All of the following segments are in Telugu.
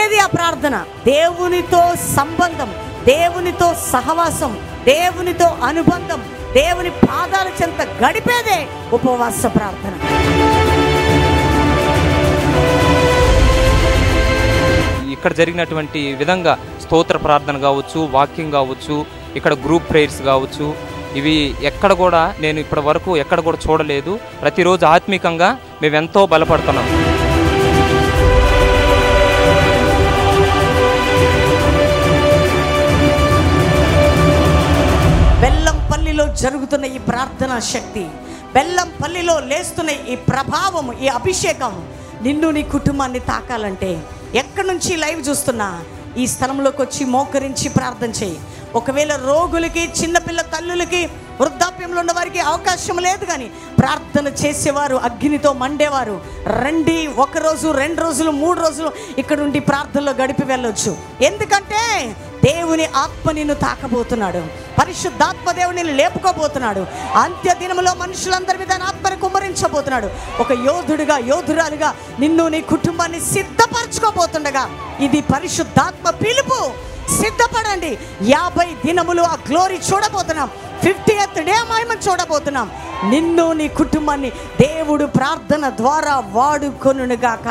ఏంటిది ఆ ప్రార్థన దేవునితో సంబంధం దేవునితో సహవాసం దేవునితో అనుబంధం దేవుని పాదాల చెంత గడిపేదే ఉపవాస ప్రార్థన ఇక్కడ జరిగినటువంటి విధంగా స్తోత్ర ప్రార్థన కావచ్చు వాక్యం కావచ్చు ఇక్కడ గ్రూప్ ప్రేయర్స్ కావచ్చు ఇవి ఎక్కడ కూడా నేను ఇప్పటి వరకు ఎక్కడ కూడా చూడలేదు ప్రతిరోజు ఆత్మీకంగా మేము ఎంతో బలపడుతున్నాం బెల్లంపల్లిలో జరుగుతున్న ఈ ప్రార్థనా శక్తి బెల్లంపల్లిలో లేస్తున్న ఈ ప్రభావం ఈ అభిషేకం నిన్ను నీ కుటుంబాన్ని తాకాలంటే ఎక్కడి నుంచి లైవ్ చూస్తున్నా ఈ స్థలంలోకి వచ్చి మోకరించి ప్రార్థన చేయి ఒకవేళ రోగులకి చిన్నపిల్ల తల్లులకి వృద్ధాప్యంలో ఉన్న వారికి అవకాశం లేదు కానీ ప్రార్థన చేసేవారు అగ్నితో మండేవారు రండి ఒక రోజు రెండు రోజులు మూడు రోజులు ఇక్కడ ఉండి ప్రార్థనలో గడిపి వెళ్ళొచ్చు ఎందుకంటే దేవుని ఆత్మ నిన్ను తాకబోతున్నాడు పరిశుద్ధాత్మ దేవుని లేపుకోబోతున్నాడు అంత్య దినములో మనుషులందరి మీద ఆయన ఆత్మను కుమ్మరించబోతున్నాడు ఒక యోధుడిగా యోధురాలుగా నిన్ను నీ కుటుంబాన్ని సిద్ధపరచుకోబోతుండగా ఇది పరిశుద్ధాత్మ పిలుపు సిద్ధపడండి యాభై దినములు ఆ గ్లోరీ చూడబోతున్నాం ఫిఫ్టీ ఎత్ డే మహిమను చూడబోతున్నాం నిన్ను నీ కుటుంబాన్ని దేవుడు ప్రార్థన ద్వారా వాడుకొనుగాక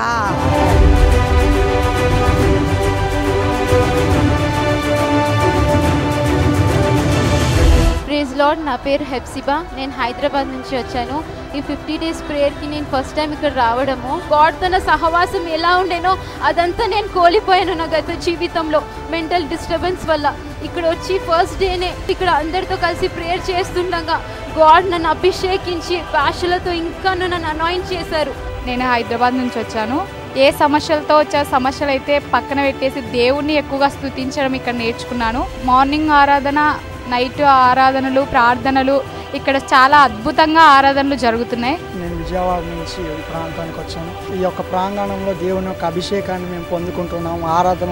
ప్రేజ్ లార్డ్ నా పేరు హెప్సిబా నేను హైదరాబాద్ నుంచి వచ్చాను ఈ ఫిఫ్టీ డేస్ ప్రేయర్కి నేను ఫస్ట్ టైం ఇక్కడ రావడము గాడ్ తన సహవాసం ఎలా ఉండేనో అదంతా నేను కోల్పోయాను నా గత జీవితంలో మెంటల్ డిస్టర్బెన్స్ వల్ల ఇక్కడ వచ్చి ఫస్ట్ డేనే ఇక్కడ అందరితో కలిసి ప్రేయర్ చేస్తుండగా గాడ్ నన్ను అభిషేకించి భాషలతో ఇంకా నన్ను అనాయింట్ చేశారు నేను హైదరాబాద్ నుంచి వచ్చాను ఏ సమస్యలతో వచ్చే సమస్యలు అయితే పక్కన పెట్టేసి దేవుణ్ణి ఎక్కువగా స్తుతించడం ఇక్కడ నేర్చుకున్నాను మార్నింగ్ ఆరాధన నైట్ ఆరాధనలు ప్రార్థనలు ఇక్కడ చాలా అద్భుతంగా ఆరాధనలు జరుగుతున్నాయి నేను విజయవాడ నుంచి ఈ ప్రాంతానికి వచ్చాను ఈ యొక్క ప్రాంగణంలో దేవుని యొక్క అభిషేకాన్ని మేము పొందుకుంటున్నాం ఆరాధన